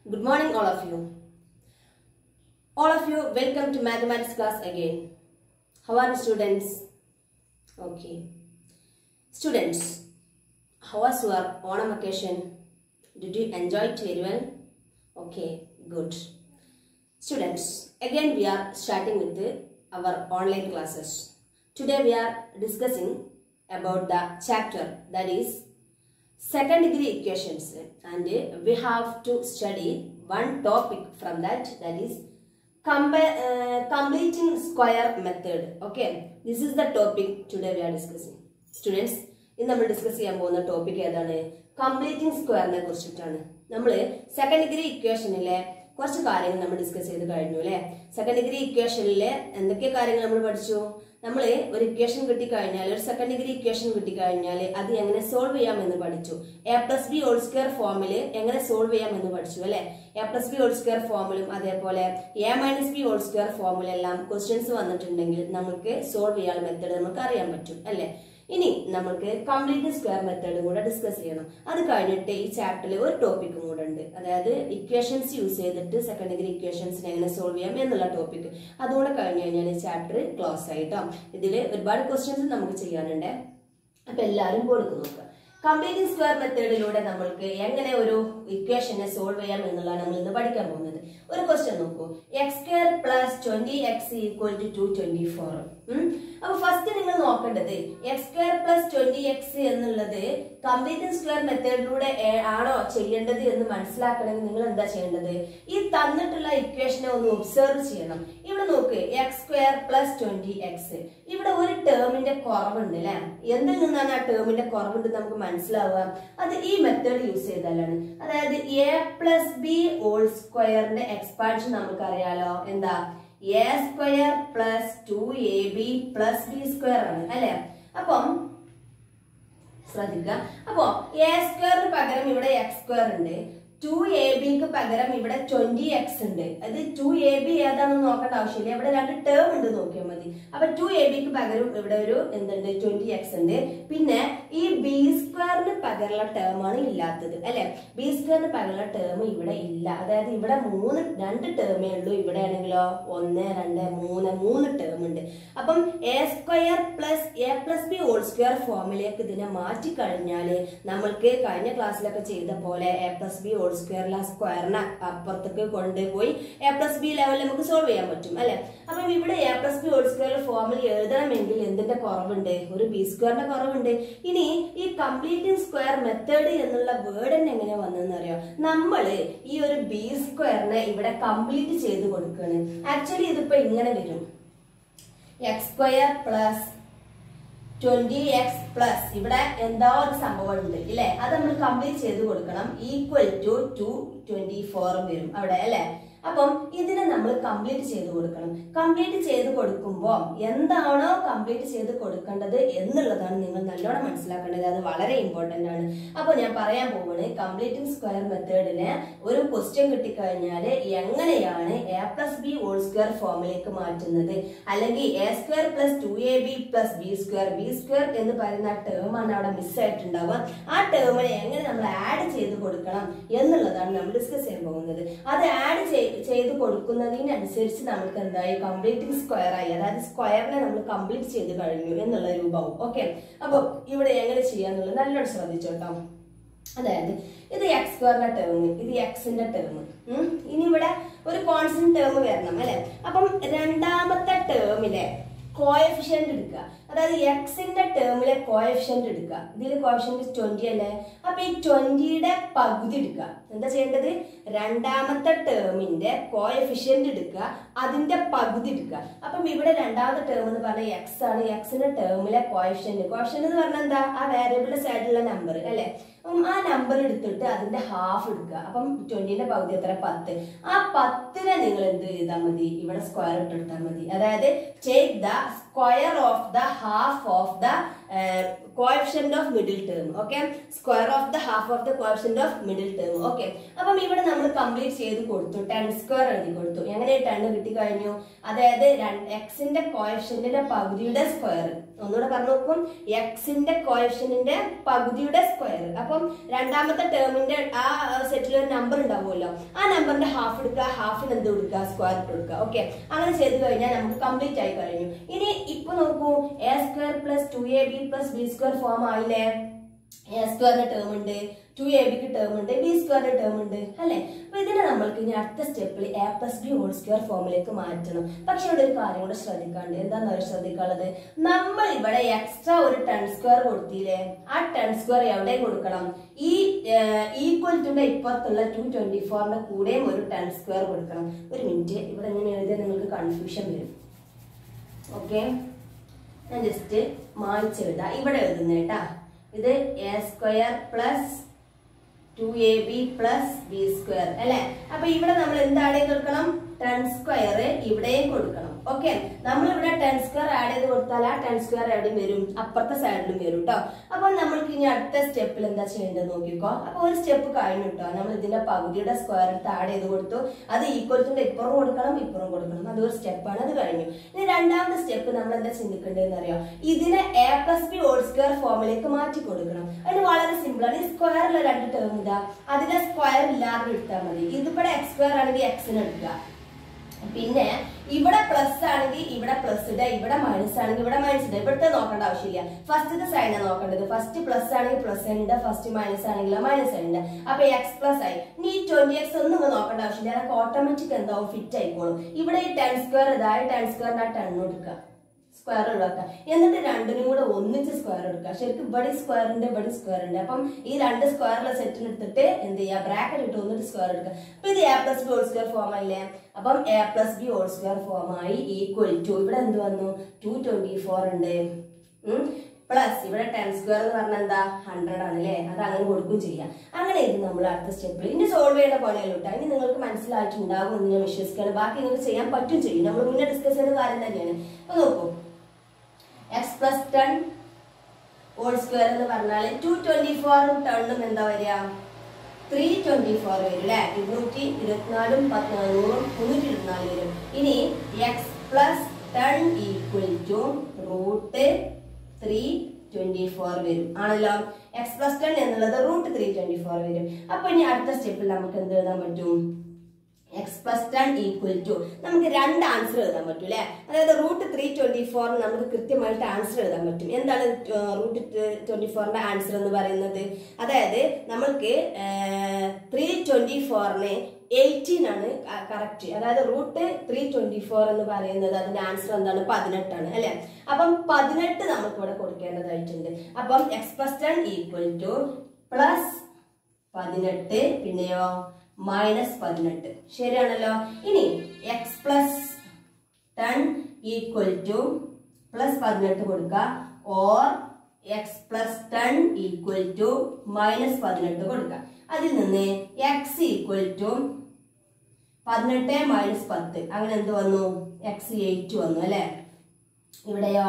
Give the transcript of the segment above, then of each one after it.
Good morning, all of you. All of you, welcome to mathematics class again. How are you, students? Okay. Students, how was your Onam vacation? Did you enjoy it very well? Okay, good. Students, again we are starting with the, our online classes. Today we are discussing about the chapter that is second degree equations and we have to study one topic from that that is compa- uh, completing square method okay this is the topic today we are discussing students ഇന്ന് നമ്മൾ discuss ചെയ്യാൻ പോകുന്ന topic ഏതാണ് completing സ്ക്വയറിനെ കുറിച്ചിട്ടാണ് നമ്മൾ second degree ഇക്വേഷനിലെ കുറച്ച് കാര്യങ്ങൾ നമ്മൾ ഡിസ്കസ് ചെയ്ത് കഴിഞ്ഞു അല്ലെ സെക്കൻഡ് ഡിഗ്രി ഇക്വേഷനിലെ എന്തൊക്കെ കാര്യങ്ങൾ നമ്മൾ പഠിച്ചു നമ്മൾ ഒരു ഇക്വേഷൻ കിട്ടിക്കഴിഞ്ഞാൽ ഒരു സെക്കൻഡ് ഡിഗ്രി ഇക്വേഷൻ കിട്ടിക്കഴിഞ്ഞാൽ അത് എങ്ങനെ സോൾവ് ചെയ്യാമെന്ന് പഠിച്ചു A plus B whole square ഫോമിൽ എങ്ങനെ സോൾവ് ചെയ്യാമെന്ന് പഠിച്ചു അല്ലെ A plus B whole square ഫോമിലും അതേപോലെ A minus B whole square ഫോമിലെല്ലാം ക്വസ്റ്റ്യൻസ് വന്നിട്ടുണ്ടെങ്കിൽ നമുക്ക് സോൾവ് ചെയ്യാനുള്ള മെത്തേഡ് നമുക്ക് അറിയാൻ പറ്റും അല്ലെ ഇനി നമുക്ക് കംപ്ലീറ്റ് സ്ക്വയർ മെത്തേഡ് കൂടെ ഡിസ്കസ് ചെയ്യണം അത് കഴിഞ്ഞിട്ട് ഈ ചാപ്റ്ററിൽ ഒരു ടോപ്പിക്കും കൂടെ ഉണ്ട് അതായത് ഇക്വേഷൻസ് യൂസ് ചെയ്തിട്ട് സെക്കൻഡ് ഡിഗ്രി ഇക്വേഷൻസിനെ എങ്ങനെ സോൾവ് ചെയ്യാം എന്നുള്ള ടോപ്പിക് അതുകൂടെ കഴിഞ്ഞ് കഴിഞ്ഞാൽ ഈ ചാപ്റ്റർ ക്ലോസ് ആയിട്ടോ ഇതിൽ ഒരുപാട് ക്വസ്റ്റ്യൻസ് നമുക്ക് ചെയ്യാനുണ്ട് അപ്പൊ എല്ലാവരും കൊടുത്തു നോക്കുക കംപ്ലീറ്റിംഗ് സ്ക്വയർ മെത്തേഡിലൂടെ നമ്മൾക്ക് എങ്ങനെ ഒരു ഇക്വേഷനെ സോൾവ് ചെയ്യാം എന്നുള്ളതാണ് നമ്മൾ ഇന്ന് പഠിക്കാൻ പോകുന്നത് ഒരു ക്വസ്റ്റ്യൻ നോക്കൂ x square plus twenty x equal to to twenty four അപ്പൊ ഫസ്റ്റ് നിങ്ങൾ നോക്കേണ്ടത് x square plus twenty x എന്നുള്ളത് കംപ്ലീറ്റിംഗ് സ്ക്വയർ മെത്തേഡിലൂടെ ആണോ ചെയ്യേണ്ടത് എന്ന് മനസ്സിലാക്കണമെങ്കിൽ നിങ്ങൾ എന്താ ചെയ്യേണ്ടത് ഈ തന്നിട്ടുള്ള ഇക്വേഷനെ ഒന്ന് ഒബ്സർവ് ചെയ്യണം ഇവിടെ നോക്ക് x square plus twenty x ഇവിടെ ഒരു ടേമിന്റെ കുറവുണ്ട് അല്ലെ എന്തിൽ നിന്നാണ് ആ ടേമിന്റെ കുറവുണ്ട് നമുക്ക് മനസ്സിലാവുക അത് ഈ മെത്തേഡ് യൂസ് ചെയ്താലാണ് അതായത് എ പ്ലസ് ബി ഹോൾ സ്ക്വയറിന്റെ എക്സ്പാൻഷൻ നമുക്കറിയാലോ എന്താ A square plus two A B plus B square ആണ് അല്ലെ അപ്പം ശ്രദ്ധിക്കുക അപ്പോ എ സ്ക്വയറിന് പകരം ഇവിടെ എക്സ് സ്ക്വയർ ഉണ്ട് ടു എ ബിക്ക് പകരം ഇവിടെ ട്വന്റി എക്സ് ഉണ്ട് അത് ടു എ ബി ഏതാണെന്ന് നോക്കേണ്ട ആവശ്യമില്ല ഇവിടെ രണ്ട് ടേം ഉണ്ട് നോക്കിയാൽ മതി അപ്പൊ ടു എ ബിക്ക് പകരം ഇവിടെ ഒരു എന്തുണ്ട് ട്വന്റി എക്സ് ഉണ്ട് പിന്നെ ഈ ബി സ്ക്വയറിന് പകരമുള്ള ടേം ആണ് ഇല്ലാത്തത് അല്ലെ ബി സ്ക്വയറിന് പകരമുള്ള ടേം ഇവിടെ ഇല്ല അതായത് ഇവിടെ മൂന്ന് രണ്ട് ടേമേ ഉള്ളൂ ഇവിടെ ആണെങ്കിലോ ഒന്ന് രണ്ട് മൂന്ന് മൂന്ന് ടേം ഉണ്ട് അപ്പം a square plus a plus B whole square ഫോമിലേക്ക് ഇതിനെ മാറ്റി കഴിഞ്ഞാല് നമ്മൾക്ക് കഴിഞ്ഞ ക്ലാസ്സിലൊക്കെ ചെയ്ത പോലെ എ പ്ലസ് ബി ഹോൾ സ്ക്വയറിൽ ആ സ്ക്വയറിനെ അപ്പുറത്തേക്ക് കൊണ്ടുപോയി എ പ്ലസ് ബി ലെവലിൽ നമുക്ക് സോൾവ് ചെയ്യാൻ പറ്റും അല്ലെ അപ്പം ഇവിടെ a plus B whole square ഫോമിൽ എഴുതണമെങ്കിൽ എന്തിന്റെ കുറവുണ്ട് ഒരു ബി സ്ക്വയറിന്റെ കുറവുണ്ട് ഇനി ഈ കംപ്ലീറ്റിംഗ് സ്ക്വയർ മെത്തേഡ് എന്നുള്ള വേർഡ് തന്നെ എങ്ങനെ വന്നതെന്ന് അറിയോ നമ്മള് ഈ ഒരു ബി സ്ക്വയറിനെ ഇവിടെ കംപ്ലീറ്റ് ചെയ്ത് കൊടുക്കുകയാണ് ആക്ച്വലി ഇതിപ്പോ ഇങ്ങനെ വരും x square plus twenty x plus ഇവിടെ എന്താ ഒരു സംഭവം ഉണ്ട് ഇല്ലേ അത് നമ്മൾ കംപ്ലീറ്റ് ചെയ്ത് കൊടുക്കണം equal to to twenty four വരും അവിടെ അല്ലെ അപ്പം ഇതിനെ നമ്മൾ കംപ്ലീറ്റ് ചെയ്ത് കൊടുക്കണം കംപ്ലീറ്റ് ചെയ്ത് കൊടുക്കുമ്പോൾ എന്താണോ കംപ്ലീറ്റ് ചെയ്ത് കൊടുക്കേണ്ടത് എന്നുള്ളതാണ് നിങ്ങൾ നല്ലോണം മനസ്സിലാക്കേണ്ടത് അത് വളരെ ഇമ്പോർട്ടന്റ് ആണ് അപ്പോൾ ഞാൻ പറയാൻ പോകുന്നത് കംപ്ലീറ്റിംഗ് സ്ക്വയർ മെത്തേഡിന് ഒരു ക്വസ്റ്റ്യൻ കിട്ടിക്കഴിഞ്ഞാൽ എങ്ങനെയാണ് a plus B whole square ഫോമിലേക്ക് മാറ്റുന്നത് അല്ലെങ്കിൽ a square plus two A B plus B square b square എന്ന് പറയുന്ന ടേം ആണ് അവിടെ മിസ് ആയിട്ടുണ്ടാവുക ആ ടേമിനെ എങ്ങനെ നമ്മൾ ആഡ് ചെയ്ത് കൊടുക്കണം എന്നുള്ളതാണ് നമ്മൾ ഡിസ്കസ് ചെയ്യാൻ പോകുന്നത് അത് ആഡ് ചെയ്ത് കൊടുക്കുന്നതിനനുസരിച്ച് നമുക്ക് എന്തായി കംപ്ലീറ്റിംഗ് സ്ക്വയർ ആയി അതായത് സ്ക്വയറിനെ നമ്മൾ കംപ്ലീറ്റ് ചെയ്ത് കഴിഞ്ഞു എന്നുള്ള രൂപവും ഓക്കെ അപ്പൊ ഇവിടെ എങ്ങനെ ചെയ്യാന്നുള്ളത് നല്ലോണം ശ്രദ്ധിച്ചോട്ടോ അതായത് ഇത് എക്സ് സ്ക്വയറിന്റെ ടേം ഇത് എക്സിന്റെ ടേം ഇനി ഇവിടെ ഒരു കോൺസ്റ്റന്റ് ടേം വരണം അല്ലെ അപ്പം രണ്ടാമത്തെ ടേമിലെ കോയഫിഷ്യന്റ് എടുക്കുക അതായത് എക്സിന്റെ ടേമിലെ കോയഫിഷ്യന്റ് എടുക്കുക ഇതിൽ കോയഫിഷ്യന്റ് ട്വന്റി അല്ലേ അപ്പൊ ഈ ട്വന്റിയുടെ പകുതി എടുക്കുക എന്താ ചെയ്യേണ്ടത് രണ്ടാമത്തെ ടേമിന്റെ കോയഫിഷ്യന്റ് എടുക്കുക അതിന്റെ പകുതി എടുക്കുക അപ്പം ഇവിടെ രണ്ടാമത്തെ ടേം എന്ന് പറഞ്ഞാൽ എക്സ് ആണ് എക്സിന്റെ ടേമിലെ കോയഫിഷ്യന്റ് കോയഫിഷ്യന്റ് എന്ന് പറഞ്ഞാൽ എന്താ ആ വേരിയബിളിന്റെ സൈഡിലുള്ള നമ്പർ അല്ലെ അപ്പം ആ നമ്പർ എടുത്തിട്ട് അതിന്റെ ഹാഫ് എടുക്കുക അപ്പം ട്വന്റിന്റെ പകുതി എത്ര പത്ത് ആ പത്തിനെ നിങ്ങൾ എന്ത് ചെയ്താൽ മതി ഇവിടെ സ്ക്വയർ ഇട്ടെടുത്താൽ മതി അതായത് take the square of the half of the coefficient of middle term okay square of the half of the coefficient of middle term okay അപ്പം ഇവിടെ നമ്മൾ കംപ്ലീറ്റ് ചെയ്ത് കൊടുത്തു ടെൻ സ്ക്വയർ എഴുതി കൊടുത്തു എങ്ങനെ ടെൻ കിട്ടി കഴിഞ്ഞു അതായത് എക്സിന്റെ കോയഫിഷ്യന്റിന്റെ പകുതിയുടെ സ്ക്വയർ ഒന്നുകൂടെ പറഞ്ഞു നോക്കും എക്സിന്റെ കോയഫിഷ്യന്റിന്റെ പകുതിയുടെ സ്ക്വയർ അപ്പം രണ്ടാമത്തെ ടേമിന്റെ ആ സെറ്റിൽ ഒരു നമ്പർ ഉണ്ടാവുമല്ലോ ആ നമ്പറിന്റെ ഹാഫ് എടുക്കുക ഹാഫിന് എന്ത് കൊടുക്കുക സ്ക്വയർ ഇട്ട് കൊടുക്കുക ഓക്കെ അങ്ങനെ ചെയ്ത് കഴിഞ്ഞാൽ നമുക്ക് കംപ്ലീറ്റ് ആയി കഴിഞ്ഞു ഇനി ഇപ്പൊ നോക്കൂ a square plus two A B plus B square form ആയില്ലേ എ സ്ക്വയറിന്റെ ടേം ഉണ്ട് ടു എ ബിക്ക് ടേം ഉണ്ട് ബി സ്ക്വയറിന്റെ ടേം ഉണ്ട് അല്ലെ അപ്പൊ ഇതിനെ നമ്മൾക്ക് ഇനി അടുത്ത സ്റ്റെപ്പിൽ a plus B whole square ഫോമിലേക്ക് മാറ്റണം പക്ഷെ ഇവിടെ ഒരു കാര്യം കൂടെ ശ്രദ്ധിക്കാണ്ട് എന്താന്ന് അവർ ശ്രദ്ധിക്കാനുള്ളത് നമ്മൾ ഇവിടെ എക്സ്ട്രാ ഒരു ടെൻ സ്ക്വയർ കൊടുത്തില്ലേ ആ ടെൻ സ്ക്വയർ എവിടെ കൊടുക്കണം ഈ ഈക്വൽ ടുന്റെ ഇപ്പുറത്തുള്ള ടു ട്വന്റി ഫോറിന്റെ കൂടെയും ഒരു ടെൻ സ്ക്വയർ കൊടുക്കണം ഒരു മിനിറ്റ് ഇവിടെ എങ്ങനെ എഴുതിയാൽ നിങ്ങൾക്ക് കൺഫ്യൂഷൻ വരും ഓക്കെ ഞാൻ ജസ്റ്റ് മായ്ച്ചെഴുതാം ഇവിടെ എഴുതുന്ന കേട്ടാ ഇത് a square plus two A B plus B square അല്ലെ അപ്പൊ ഇവിടെ നമ്മൾ എന്താണ് കൊടുക്കണം ടെൻ സ്ക്വയർ ഇവിടെയും കൊടുക്കണം ഓക്കെ നമ്മൾ ഇവിടെ ടെൻ സ്ക്വയർ ആഡ് ചെയ്ത് കൊടുത്താൽ ആ ടെൻ സ്ക്വയർ എവിടെയും വരും അപ്പുറത്തെ സൈഡിലും വരും കേട്ടോ അപ്പൊ നമ്മൾക്ക് ഇനി അടുത്ത സ്റ്റെപ്പിൽ എന്താ ചെയ്യേണ്ടത് നോക്കിക്കോ അപ്പൊ ഒരു സ്റ്റെപ്പ് കഴിഞ്ഞു കേട്ടോ നമ്മൾ ഇതിന്റെ പകുതിയുടെ സ്ക്വയർ എടുത്ത് ആഡ് ചെയ്ത് കൊടുത്തു അത് ഈക്വൽസിന്റെ ഇപ്പുറം കൊടുക്കണം ഇപ്പുറം കൊടുക്കണം അതൊരു സ്റ്റെപ്പാണ് അത് കഴിഞ്ഞു ഇനി രണ്ടാമത്തെ സ്റ്റെപ്പ് നമ്മൾ എന്താ ചിന്തിക്കേണ്ടതെന്ന് അറിയാം ഇതിനെ a plus B whole square ഫോമിലേക്ക് മാറ്റി കൊടുക്കണം അതിന് വളരെ സിമ്പിൾ ആണ് ഈ സ്ക്വയറിലെ രണ്ട് ടേം ഇതാ അതിനെ സ്ക്വയർ ഇല്ലാതെ എടുത്താൽ മതി ഇതിവിടെ എക്സ് സ്ക്വയർ ആണെങ്കിൽ എക്സിന് എടുക്കുക പിന്നെ ഇവിടെ പ്ലസ് ആണെങ്കിൽ ഇവിടെ പ്ലസ് ഇടുക ഇവിടെ മൈനസ് ആണെങ്കിൽ ഇവിടെ മൈനസ് ഇടുക ഇവിടുത്തെ നോക്കേണ്ട ആവശ്യമില്ല ഫസ്റ്റത്തെ സൈനാണ് നോക്കേണ്ടത് ഫസ്റ്റ് പ്ലസ് ആണെങ്കിൽ പ്ലസ് ഉണ്ട് ഫസ്റ്റ് മൈനസ് ആണെങ്കിൽ മൈനസ് ഉണ്ട് അപ്പൊ എക്സ് പ്ലസ് ആയി ഇനി ട്വന്റി എക്സ് ഒന്നും ഇങ്ങ് നോക്കേണ്ട ആവശ്യമില്ല അതൊക്കെ ഓട്ടോമാറ്റിക് എന്താവും ഫിറ്റ് ആയിക്കോളും ഇവിടെ ഈ ടെൻ സ്ക്വയർ ഇതായി ടെൻ സ്ക്വയറിന്റെ ആ ടെൻ കൊടുക്കുക സ്ക്വയർ ഒഴിവാക്കുക എന്നിട്ട് രണ്ടിനും കൂടെ ഒന്നിച്ച് സ്ക്വയർ എടുക്കുക ശരിക്കും ഇവിടെ സ്ക്വയർ ഉണ്ട് ഇവിടെ സ്ക്വയർ ഉണ്ട് അപ്പം ഈ രണ്ട് സ്ക്വയറിലെ സെറ്റിന് എടുത്തിട്ട് എന്ത് ചെയ്യുക ബ്രാക്കറ്റ് ഇട്ട് ഒന്നിട്ട് സ്ക്വയർ എടുക്കുക അപ്പൊ ഇത് a plus B whole square form അല്ലേ അപ്പം a plus B whole square form ആയി ഈക്വൽ ടു ഇവിടെ എന്ത് വന്നു ടു ട്വന്റി ഫോർ ഉണ്ട് പ്ലസ് ഇവിടെ ടെൻ സ്ക്വയർ എന്ന് പറഞ്ഞാൽ എന്താ ഹൺഡ്രഡ് ആണ് അല്ലേ അത് അങ്ങനെ കൊടുക്കുകയും ചെയ്യാം അങ്ങനെ ഇത് നമ്മൾ അടുത്ത സ്റ്റെപ്പിൽ ഇനി സോൾവ് ചെയ്യേണ്ട പണിയല്ലോ കേട്ടോ ഇനി നിങ്ങൾക്ക് മനസ്സിലായിട്ടുണ്ടാകും എന്ന് ഞാൻ വിശ്വസിക്കുകയാണ് ബാക്കി നിങ്ങൾക്ക് ചെയ്യാൻ പറ്റും ചെയ്യും നമ്മൾ മുന്നേ ഡിസ്കസ് ചെയ്ത കാര്യം തന്നെയാണ് അപ്പൊ നോക്കൂ x plus ten whole square എന്ന് പറഞ്ഞാൽ ടു ട്വന്റി ഫോറും ടണ്ണും എന്താ വരിക ത്രീ ട്വന്റി ഫോർ വരും അല്ലെ ഇരുന്നൂറ്റി ഇരുപത്തിനാലും പത്തിനാനൂറും മുന്നൂറ്റി ഇരുപത്തിനാല് വരും ഇനി x plus ten equal to root three twenty four വരും ആണല്ലോ എക്സ് പ്ലസ് ടെൻ എന്നുള്ളത് റൂട്ട് ത്രീ ട്വന്റി ഫോർ വരും അപ്പൊ ഇനി അടുത്ത സ്റ്റെപ്പിൽ നമുക്ക് എന്ത് എഴുതാൻ പറ്റും x plus ten equal to നമുക്ക് രണ്ട് ആൻസർ എഴുതാൻ പറ്റും അല്ലെ അതായത് റൂട്ട് ത്രീ ട്വന്റി ഫോർ നമുക്ക് കൃത്യമായിട്ട് ആൻസർ എഴുതാൻ പറ്റും എന്താണ് റൂട്ട് ട്വന്റി ഫോറിന്റെ ആൻസർ എന്ന് പറയുന്നത് അതായത് നമ്മൾക്ക് ത്രീ ട്വന്റി ഫോറിന് എയ്റ്റീൻ ആണ് കറക്റ്റ് അതായത് റൂട്ട് ത്രീ ട്വന്റി ഫോർ എന്ന് പറയുന്നത് അതിന്റെ ആൻസർ എന്താണ് പതിനെട്ടാണ് അല്ലെ അപ്പം പതിനെട്ട് നമുക്ക് ഇവിടെ കൊടുക്കേണ്ടതായിട്ടുണ്ട് അപ്പം x plus ten equal to plus പതിനെട്ട് പിന്നെയോ മൈനസ് പതിനെട്ട് ശരിയാണല്ലോ ഇനി x plus ten equal to plus പതിനെട്ട് കൊടുക്കുക or x plus ten equal to minus പതിനെട്ട് കൊടുക്കുക അതിൽ നിന്ന് എക്സ് ഈക്വൽ ടു പതിനെട്ട് മൈനസ് പത്ത് അങ്ങനെ എന്ത് വന്നു എക്സ് എയ്റ്റ് വന്നു അല്ലെ ഇവിടെയോ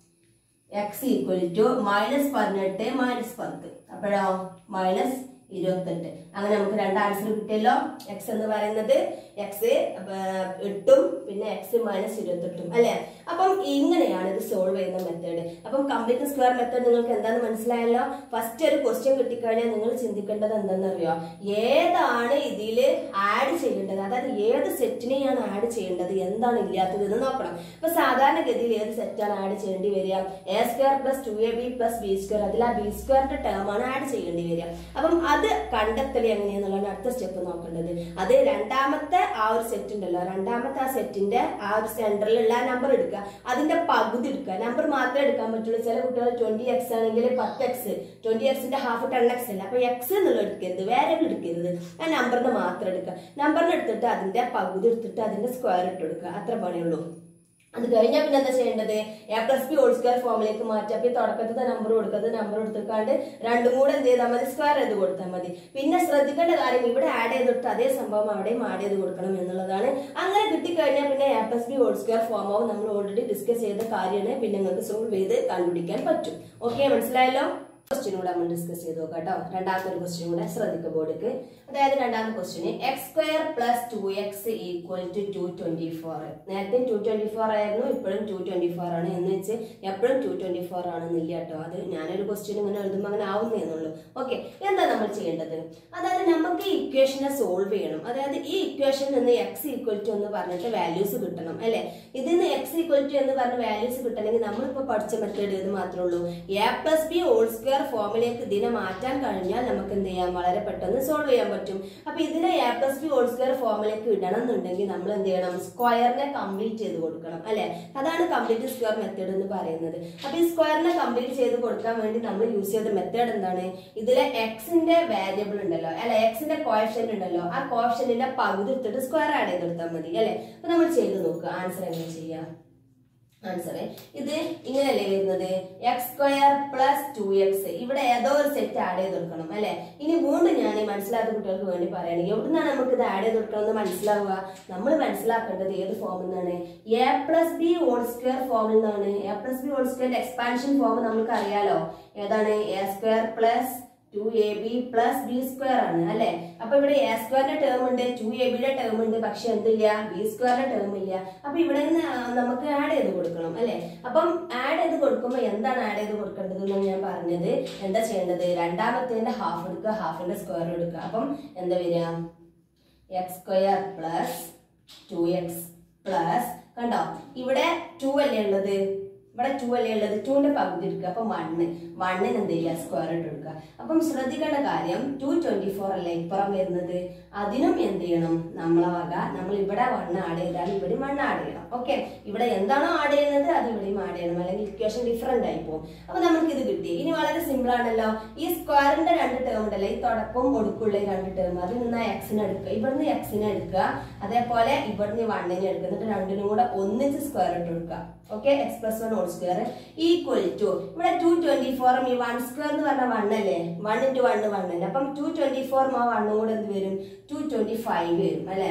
എക്സ് ഈക്വൽ ടു മൈനസ് പതിനെട്ട് മൈനസ് പത്ത് അപ്പോഴോ മൈനസ് ഇരുപത്തെട്ട് അങ്ങനെ നമുക്ക് രണ്ട് ആൻസർ കിട്ടിയല്ലോ എക്സ് എന്ന് പറയുന്നത് എക്സ് എട്ടും പിന്നെ എക്സ് മൈനസ് ഇരുപത്തെട്ടും അല്ലെ അപ്പം ഇങ്ങനെയാണ് ഇത് സോൾവ് ചെയ്യുന്ന മെത്തേഡ് അപ്പം കംപ്ലീറ്റ് സ്ക്വയർ മെത്തേഡ് നിങ്ങൾക്ക് എന്താണെന്ന് മനസ്സിലായല്ലോ ഫസ്റ്റ് ഒരു ക്വസ്റ്റ്യൻ കിട്ടിക്കഴിഞ്ഞാൽ നിങ്ങൾ ചിന്തിക്കേണ്ടത് എന്താണെന്നറിയോ ഏതാണ് ഇതിൽ ആഡ് ചെയ്യേണ്ടത് അതായത് ഏത് സെറ്റിനെയാണ് ആഡ് ചെയ്യേണ്ടത് എന്താണ് ഇല്ലാത്തത് എന്ന് നോക്കണം ഇപ്പൊ സാധാരണഗതിയിൽ ഏത് സെറ്റാണ് ആഡ് ചെയ്യേണ്ടി വരിക a square plus two A B plus B square അതിൽ ആ ബി സ്ക്വയറിന്റെ ടേം ആണ് ആഡ് ചെയ്യേണ്ടി വരിക അപ്പം അത് കണ്ടെത്തൽ എങ്ങനെയാന്നുള്ളതാണ് അടുത്ത സ്റ്റെപ്പ് നോക്കേണ്ടത് അത് രണ്ടാമത്തെ ആ ഒരു സെറ്റ് ഉണ്ടല്ലോ രണ്ടാമത്തെ ആ സെറ്റിന്റെ ആ ഒരു സെന്ററിലുള്ള നമ്പർ എടുക്കുക അതിന്റെ പകുതി എടുക്കുക നമ്പർ മാത്രമേ എടുക്കാൻ പറ്റുള്ളൂ ചില കുട്ടികൾ ട്വന്റി എക്സ് ആണെങ്കിൽ പത്ത് എക്സ് ട്വന്റി എക്സിന്റെ ഹാഫ് ടെൻ എക്സ് അല്ല അപ്പൊ എക്സ് എന്നുള്ള എടുക്കരുത് വേരിയബിൾ എടുക്കരുത് ആ നമ്പറിന് മാത്രം എടുക്കുക നമ്പറിന് എടുത്തിട്ട് അതിന്റെ പകുതി എടുത്തിട്ട് അതിന്റെ സ്ക്വയർ ഇട്ട് കൊടുക്കുക അത്ര പണിയുള്ളൂ അത് കഴിഞ്ഞാൽ പിന്നെ എന്താ ചെയ്യേണ്ടത് a plus B whole square ഫോമിലേക്ക് മാറ്റി അപ്പൊ ഈ തുടക്കത്തെ നമ്പർ കൊടുക്കുന്നത് നമ്പർ കൊടുത്തിക്കാണ്ട് രണ്ടും കൂടെ എന്ത് ചെയ്താൽ മതി സ്ക്വയർ ചെയ്ത് കൊടുത്താൽ മതി പിന്നെ ശ്രദ്ധിക്കേണ്ട കാര്യം ഇവിടെ ആഡ് ചെയ്തിട്ട് അതേ സംഭവം അവിടെയും ആഡ് ചെയ്ത് കൊടുക്കണം എന്നുള്ളതാണ് അങ്ങനെ കിട്ടിക്കഴിഞ്ഞാൽ പിന്നെ a plus B whole square form ആവും നമ്മൾ ഓൾറെഡി ഡിസ്കസ് ചെയ്ത കാര്യമാണ് പിന്നെ നിങ്ങൾക്ക് സോൾവ് ചെയ്ത് കണ്ടുപിടിക്കാൻ പറ്റും ഓക്കെ മനസ്സിലായല്ലോ ക്വസ്റ്റ്യൻ കൂടെ നമ്മൾ ഡിസ്കസ് ചെയ്ത് നോക്കാം കേട്ടോ രണ്ടാമത്തെ ഒരു ക്വസ്റ്റ്യൻ കൂടെ ശ്രദ്ധിക്കുക ബോർഡിക്ക് അതായത് രണ്ടാമത്തെ question x square plus two x equal to to twenty four നേരത്തെ ടു ട്വന്റി ഫോർ ആയിരുന്നു ഇപ്പോഴും ടു ട്വന്റി ഫോർ ആണ് എന്ന് വെച്ച് എപ്പോഴും ടു ട്വന്റി ഫോർ ആണെന്നില്ല കേട്ടോ അത് ഞാനൊരു ക്വസ്റ്റ്യൻ ഇങ്ങനെ എഴുതുമ്പോൾ അങ്ങനെ ആവുന്നേ എന്നുള്ളൂ ഓക്കെ എന്താ നമ്മൾ ചെയ്യേണ്ടത് അതായത് നമുക്ക് ഈ ഇക്വേഷനെ സോൾവ് ചെയ്യണം അതായത് ഈ ഇക്വേഷനിൽ നിന്ന് എക്സ് ഈക്വൽ ടു എന്ന് പറഞ്ഞിട്ട് വാല്യൂസ് കിട്ടണം അല്ലെ ഇതിൽ നിന്ന് എക്സ് ഈക്വൽ ടു എന്ന് പറഞ്ഞ വാല്യൂസ് കിട്ടണമെങ്കിൽ നമ്മളിപ്പോൾ പഠിച്ച മെത്തേഡ് ഇത് മാത്രമേ ഉള്ളൂ a plus B whole square ഫോമിലേക്ക് ഇതിനെ മാറ്റാൻ കഴിഞ്ഞാൽ നമുക്ക് എന്ത് ചെയ്യാം വളരെ പെട്ടെന്ന് സോൾവ് ചെയ്യാൻ പറ്റും അപ്പൊ ഇതിനെ a plus B whole square ഫോമിലേക്ക് ഇടണം എന്നുണ്ടെങ്കിൽ നമ്മൾ എന്ത് ചെയ്യണം സ്ക്വയറിനെ കംപ്ലീറ്റ് ചെയ്ത് കൊടുക്കണം അല്ലെ അതാണ് കംപ്ലീറ്റ് സ്ക്വയർ മെത്തേഡ് എന്ന് പറയുന്നത് അപ്പൊ ഈ സ്ക്വയറിനെ കംപ്ലീറ്റ് ചെയ്ത് കൊടുക്കാൻ വേണ്ടി നമ്മൾ യൂസ് ചെയ്ത മെത്തേഡ് എന്താണ് ഇതിലെ എക്സിന്റെ വാരിയബിൾ ഉണ്ടല്ലോ അല്ലെ എക്സിന്റെ കോയഫിഷ്യന്റ് ഉണ്ടല്ലോ ആ കോയഫിഷ്യന്റിന്റെ പകുതി എടുത്തിട്ട് സ്ക്വയർ ആഡ് ചെയ്ത് കൊടുത്താൽ മതി അല്ലെ അപ്പൊ നമ്മൾ ചെയ്ത് നോക്കുക ആൻസർ എങ്ങനെ ചെയ്യാം ആൻസർ ഇത് ഇങ്ങനെയല്ലേ വരുന്നത് x square plus two x ഇവിടെ ഏതോ ഒരു സെറ്റ് ആഡ് ചെയ്ത് കൊടുക്കണം അല്ലെ ഇനി വീണ്ടും ഞാൻ ഈ മനസ്സിലാത്ത കുട്ടികൾക്ക് വേണ്ടി പറയുകയാണെങ്കിൽ എവിടുന്നാണ് നമുക്ക് ഇത് ആഡ് ചെയ്ത് കൊടുക്കണം എന്ന് മനസ്സിലാവുക നമ്മൾ മനസ്സിലാക്കേണ്ടത് ഏത് ഫോമിൽ നിന്നാണ് a plus B whole square ഫോമിൽ നിന്നാണ് a plus B whole square expansion form നമുക്ക് അറിയാലോ ഏതാണ് a square plus two A B plus B square ആണ് അല്ലെ അപ്പൊ ഇവിടെ എ സ്ക്വയറിന്റെ ടേം ഉണ്ട് ടു എ ബിയുടെ ടേം ഉണ്ട് പക്ഷെ എന്തില്ല ബി സ്ക്വയറിന്റെ ടേം ഇല്ല അപ്പൊ ഇവിടെ നിന്ന് ആ, നമുക്ക് ആഡ് ചെയ്ത് കൊടുക്കണം അല്ലെ അപ്പം ആഡ് ചെയ്ത് കൊടുക്കുമ്പോൾ എന്താണ് ആഡ് ചെയ്ത് കൊടുക്കേണ്ടത് എന്ന് ഞാൻ പറഞ്ഞത് എന്താ ചെയ്യേണ്ടത് രണ്ടാമത്തേന്റെ ഹാഫ് എടുക്കുക ഹാഫിന്റെ സ്ക്വയർ എടുക്കുക അപ്പം എന്താ വരിക x square plus two x plus കണ്ടോ ഇവിടെ ടു അല്ലേ ഉള്ളത് ഇവിടെ ടു അല്ലേ ഉള്ളത് ടുവിന്റെ പകുതി എടുക്കുക അപ്പൊ വണ്ണ് വണ്ണിന് എന്ത് ചെയ്യുക സ്ക്വയർ ഇട്ട് കൊടുക്കുക അപ്പം ശ്രദ്ധിക്കേണ്ട കാര്യം ടു ട്വന്റി ഫോർ അല്ലേ ഇപ്പുറം വരുന്നത് അതിനും എന്ത് ചെയ്യണം നമ്മളെ വക നമ്മൾ ഇവിടെ വണ്ണ് ആഡ് ചെയ്താൽ ഇവിടെ വണ്ണ് ആഡ് ചെയ്യണം ഓക്കെ ഇവിടെ എന്താണോ ആഡ് ചെയ്യുന്നത് അത് ഇവിടെയും ആഡ് ചെയ്യണം അല്ലെങ്കിൽ ഇക്വേഷൻ ഡിഫറെന്റ് ആയി പോകും അപ്പൊ നമുക്ക് ഇത് കിട്ടി ഇനി വളരെ സിമ്പിൾ ആണല്ലോ ഈ സ്ക്വയറിന്റെ രണ്ട് ടേം ഉണ്ടല്ലോ ഈ തുടക്കവും ഒടുക്കുള്ള ഈ രണ്ട് ടേം അതിൽ നിന്ന് എക്സിനെ എടുക്കുക ഇവിടുന്ന് എക്സിനെ എടുക്കുക അതേപോലെ ഇവിടുന്ന് വണ്ണിനെ എടുക്കുക എന്നിട്ട് രണ്ടിനും കൂടെ ഒന്നിച്ച് സ്ക്വയർ ഇട്ട് കൊടുക്കുക okay x plus one whole square equal to ഇവിടെ ടു ട്വന്റി ഫോറും ഈ വൺ സ്ക്വയർ എന്ന് പറഞ്ഞ വൺ അല്ലേ വൺ ഇൻറ്റു വൺ വൺ അല്ലേ അപ്പം ടു ട്വന്റി ഫോറും ആ വണ്ണും കൂടെ എന്ത് വരും ടു ട്വന്റി ഫൈവ് വരും അല്ലേ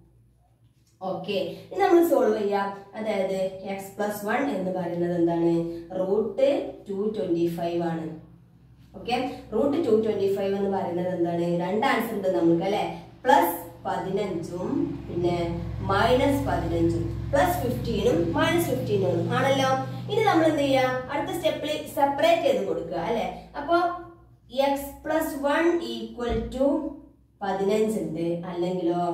ഓക്കെ ഇനി നമ്മൾ സോൾവ് ചെയ്യാം അതായത് എക്സ് പ്ലസ് വൺ എന്ന് പറയുന്നത് എന്താണ് റൂട്ട് ടു ട്വന്റി ഫൈവ് ആണ് okay root two twenty five എന്ന് പറയുന്നത് എന്താണ് രണ്ട് ആൻസർ ഉണ്ട് നമുക്ക് അല്ലെ പ്ലസ് പതിനഞ്ചും പിന്നെ മൈനസ് പതിനഞ്ചും പ്ലസ് ഫിഫ്റ്റീനും മൈനസ് ഫിഫ്റ്റീനും ആണല്ലോ ഇനി നമ്മൾ എന്ത് ചെയ്യാ അടുത്ത സ്റ്റെപ്പിൽ സെപ്പറേറ്റ് ചെയ്ത് കൊടുക്കുക അല്ലെ അപ്പോ x plus one equal to പതിനഞ്ച് ഉണ്ട് അല്ലെങ്കിലോ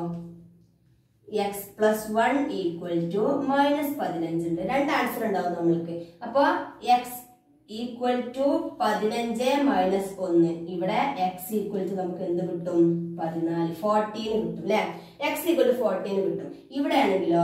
x plus one equal to minus പതിനഞ്ച് ഉണ്ട് രണ്ട് ആൻസർ ഉണ്ടാവും നമ്മൾക്ക് അപ്പൊ എക്സ് ഈക്വൽ ടു പതിനഞ്ച് മൈനസ് ഒന്ന് ഇവിടെ എക്സ് ഈക്വൽ ടു നമുക്ക് എന്ത് കിട്ടും പതിനാല് ഫോർട്ടീന് കിട്ടും അല്ലെ എക്സ് ഈക്വൽ ടു ഫോർട്ടീന് കിട്ടും ഇവിടെ ആണെങ്കിലോ